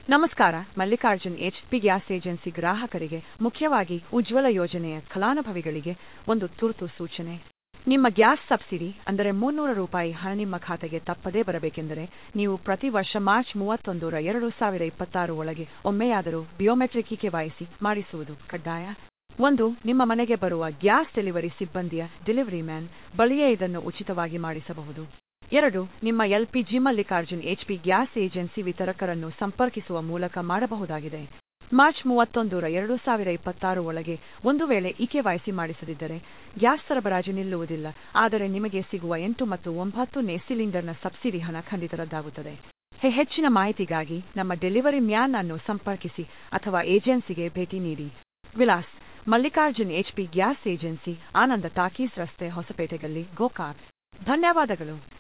ನಮಸ್ಕಾರ Mallikarjun H P gas agency ಗ್ರಾಹಕರಿಗೆ ಮುಖ್ಯವಾಗಿ ಉಜ್ವಲ ಯೋಜನೆಯ ಫಲಾನುಭವಿಗಳಿಗೆ ಒಂದು ತುರ್ತು ಸೂಚನೆ ನಿಮ್ಮ ಗ್ಯಾಸ್ ಸಬ್ಸಿಡಿ ಅಂದರೆ ಮುನ್ನೂರು ರೂಪಾಯಿ ಹಣ ನಿಮ್ಮ ಖಾತೆಗೆ ತಪ್ಪದೇ ಬರಬೇಕೆಂದರೆ ನೀವು ಪ್ರತಿ ವರ್ಷ ಮಾರ್ಚ್ ಮೂವತ್ತೊಂದರ ಎರಡು ಸಾವಿರ ಇಪ್ಪತ್ತಾರು ಒಳಗೆ ಒಮ್ಮೆಯಾದರೂ ಬಿಯೋಮೆಟ್ರಿಕ್ ಕೆವೈಸಿ ಮಾಡಿಸುವುದು ಕಡ್ಡಾಯ ಒಂದು ನಿಮ್ಮ ಮನೆಗೆ ಬರುವ ಗ್ಯಾಸ್ ಡೆಲಿವರಿ ಸಿಬ್ಬಂದಿಯ ಡೆಲಿವರಿ ಮ್ಯಾನ್ ಬಳಿಯೇ ಇದನ್ನು ಉಚಿತವಾಗಿ ಮಾಡಿಸಬಹುದು ಎರಡು ನಿಮ್ಮ LPG Mallikarjun HP gas agency ವಿತರಕರನ್ನು ಸಂಪರ್ಕಿಸುವ ಮೂಲಕ ಮಾಡಬಹುದಾಗಿದೆ ಮಾರ್ಚ್ ಮೂವತ್ತೊಂದರ ಎರಡು ಸಾವಿರ ಇಪ್ಪತ್ತಾರು ಒಳಗೆ ಒಂದು ವೇಳೆ ಇಕೆವೈಸಿ ಮಾಡಿಸದಿದ್ದರೆ ಗ್ಯಾಸ್ ಸರಬರಾಜು ನಿಲ್ಲುವುದಿಲ್ಲ ಆದರೆ ನಿಮಗೆ ಸಿಗುವ ಎಂಟು ಮತ್ತು ಒಂಬತ್ತನೇ ಸಿಲಿಂಡರ್ನ ಸಬ್ಸಿಡಿ ಹಣ ಖಂಡಿತ ರದ್ದಾಗುತ್ತದೆ ಹೆ- ಹೆಚ್ಚಿನ ಮಾಹಿತಿಗಾಗಿ ನಮ್ಮ ಡೆಲಿವರಿ ಮ್ಯಾನ್ ಅನ್ನು ಸಂಪರ್ಕಿಸಿ ಅಥವಾ ಏಜೆನ್ಸಿಗೆ ಭೇಟಿ ನೀಡಿ ವಿಳಾಸ್ Mallikarjun HP gas agency Ananda talkies ರಸ್ತೆ ಹೊಸಪೇಟೆಗಲ್ಲಿ ಗೋಕಾಕ್ ಧನ್ಯವಾದಗಳು